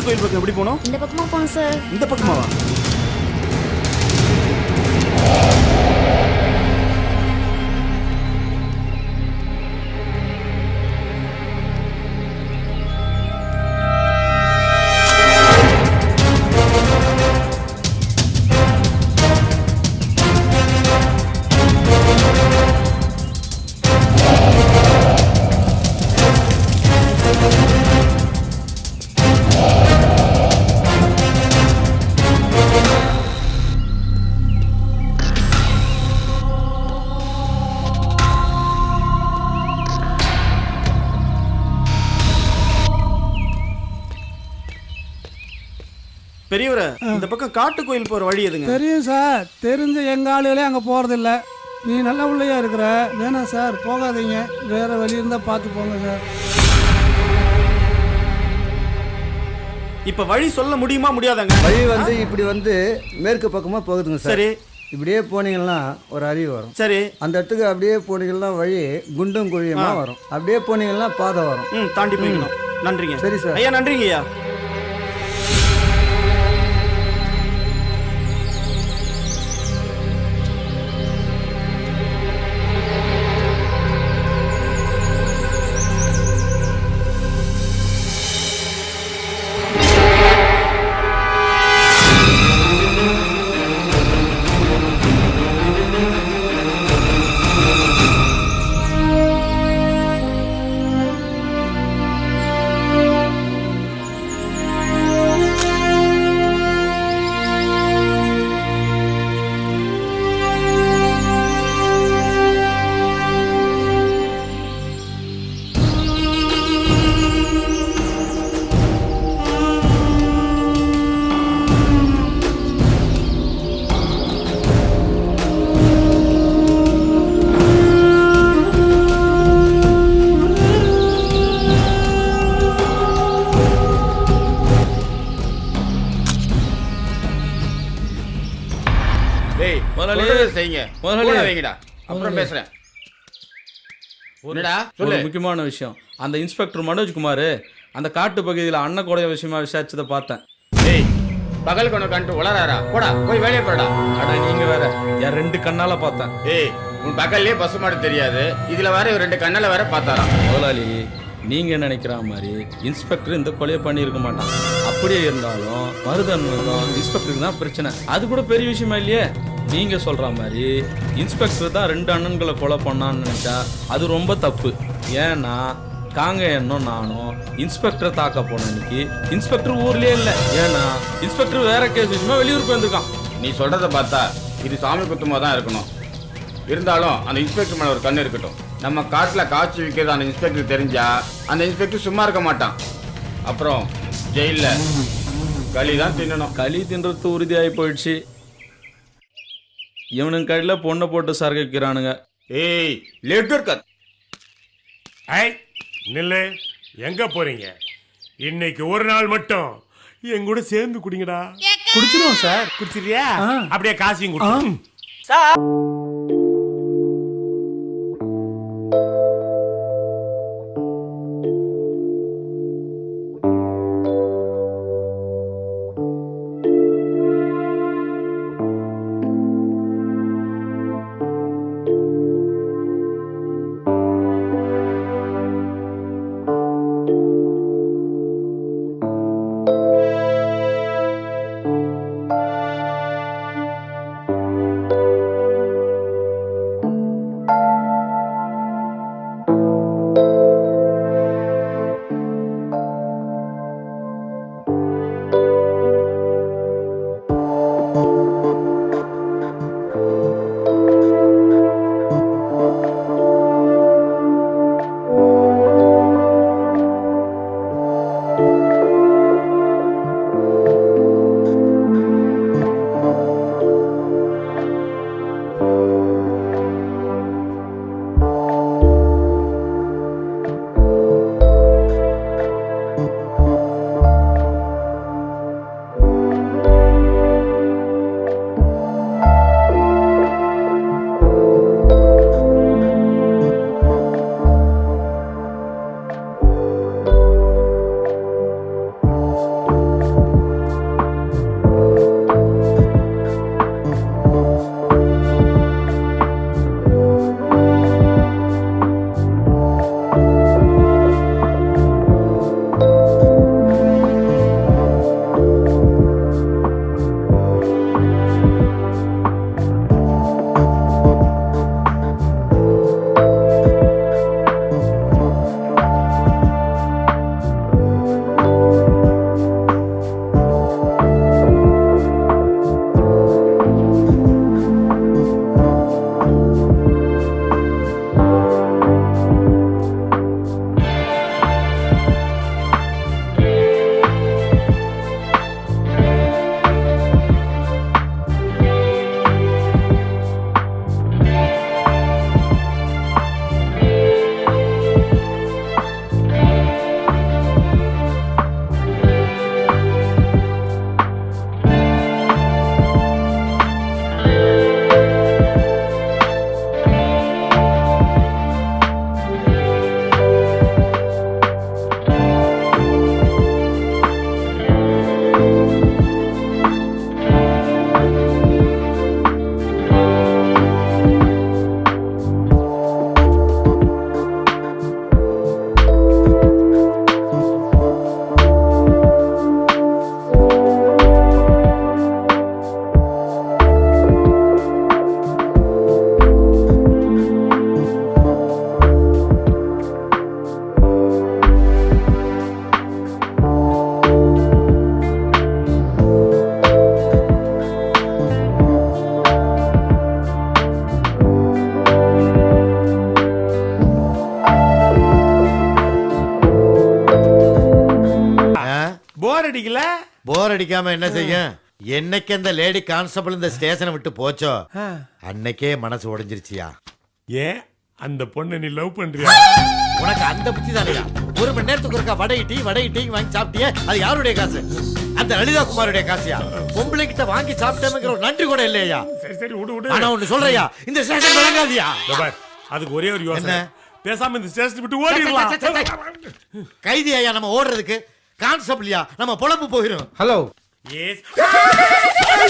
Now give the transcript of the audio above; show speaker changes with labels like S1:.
S1: கோயில் பக்கம் எப்படி போகணும்
S2: இந்த பக்கமா போகணும் சார்
S1: இந்த பக்கமாவா பெரியவரை இந்த பக்கம் காட்டு கோயில் போற வழி எதுங்க
S3: தெரியும் சார் தெரிஞ்ச எங்க ஆளுகளே அங்கே போகிறதில்ல நீ நல்ல பிள்ளையா இருக்கிற வேணாம் சார் போகாதீங்க வேற வழி இருந்தால் பார்த்து போங்க சார்
S1: இப்ப வழி சொல்ல முடியுமா முடியாதாங்க
S4: வழி வந்து இப்படி வந்து மேற்கு பக்கமாக போகுதுங்க சார்
S1: சரி
S4: இப்படியே போனீங்கன்னா ஒரு அருவி வரும்
S1: சரி
S4: அந்த இடத்துக்கு அப்படியே போனீங்கன்னா வழி குண்டும் குழியுமா வரும் அப்படியே போனீங்கன்னா பாதை வரும்
S1: ம் தாண்டி போய்க்கணும் நன்றிங்க
S4: சரி சார்.
S1: ஐயா நன்றிங்க ஐயா
S5: டேய்
S6: முதலாளி.
S5: சொல்றதை செய்யுங்க
S6: முதலாளி.
S5: கூட வைங்கடா அப்புறம் பேசுறேன் என்னடா
S6: ஒரு
S5: சொல்லு
S6: முக்கியமான விஷயம் அந்த இன்ஸ்பெக்டர் மனோஜ்குமார் அந்த காட்டு பகுதியில் அன்னக்கூடைய விஷயமா விசாரிச்சதை பார்த்தேன்
S5: டேய் பகல் கொண்டு கண்டு உளறாரா போடா போய் வேலையை போடா
S6: அட நீங்க வேற என் ரெண்டு கண்ணால பார்த்தேன்
S5: ஏய் உன் பகல்லே பசு மாடு தெரியாது இதுல வேற இவர் ரெண்டு கண்ணுல வேற பார்த்தாராம்
S6: முதலாளி நீங்க நினைக்கிற மாதிரி இன்ஸ்பெக்டர் இந்த கொலையை பண்ணியிருக்க மாட்டான் அப்படியே இருந்தாலும் மருதன்னுக்கும் இன்ஸ்பெக்டருக்கு தான் பிரச்சனை அது கூட பெரிய விஷயமா இல்லையே நீங்க சொல்ற மாதிரி இன்ஸ்பெக்டர் தான் ரெண்டு அண்ணன்களை கொலை பண்ணான்னு நினைச்சா அது ரொம்ப தப்பு ஏன்னா காங்க என்னும் நானும் இன்ஸ்பெக்டரை தாக்க போன அன்னைக்கு இன்ஸ்பெக்டர் ஊர்லயே இல்லை ஏன்னா இன்ஸ்பெக்டர் வேற கேஸ் விஷயமா வெளியூருக்கு வந்திருக்கான்
S5: நீ சொல்றத பார்த்தா இது சாமி குத்தமா தான் இருக்கணும் இருந்தாலும் அந்த இன்ஸ்பெக்டர் மேல ஒரு கண்ணு இருக்கட்டும் நம்ம காட்டுல காய்ச்சி விற்கிறது அந்த இன்ஸ்பெக்டர் தெரிஞ்சா அந்த இன்ஸ்பெக்டர் சும்மா இருக்க மாட்டான் அப்புறம் ஜெயில்ல களி தான் தின்னணும்
S6: களி தின்றது உறுதியாகி போயிடுச்சு இவனுங்க கையில் பொண்ணை போட்டு சரகைக்கிறானுங்க
S5: ஏய் லெட்டர் கத்
S7: ஐ நில்லு எங்க போறீங்க இன்னைக்கு ஒரு நாள் மட்டும் என் கூட சேர்ந்து குடிங்கடா
S3: குடிச்சிருவோம் சார்
S7: குடிச்சிரியா
S3: ஆ.
S7: அப்படியே காசையும் குடி
S2: போர் அடிக்காம என்ன செய்யும் என்னைக்கு அந்த லேடி கான்ஸ்டபிள் இந்த ஸ்டேஷனை விட்டு போச்சோ அன்னைக்கே மனசு உடைஞ்சிருச்சியா
S7: ஏன் அந்த பொண்ணை நீ லவ் பண்றியா
S2: உனக்கு அந்த புத்தி தானையா ஒரு மணி நேரத்துக்கு ஒருக்கா வடை டீ வடை டீ வாங்கி சாப்பிட்டியே அது யாருடைய காசு அந்த லலிதா குமாருடைய காசியா பொம்பளை கிட்ட வாங்கி சாப்பிட்டேங்கிற ஒரு நன்றி கூட இல்லையா
S7: சரி சரி விடு விடு
S2: ஆனா ஒண்ணு சொல்றையா இந்த ஸ்டேஷன் விளங்காதியா
S7: இதோ பார், அதுக்கு ஒரே ஒரு யோசனை
S2: என்ன?
S7: பேசாம இந்த ஸ்டேஷன் விட்டு
S2: சே, சே, சே,
S7: ஓடிடலாம்
S2: சே. கைதி ஐயா நம்ம ஓடுறதுக்கு கான்ஸ்டபிள்யா நம்ம பொழப்பு போயிரும்
S4: ஹலோ
S7: Yes.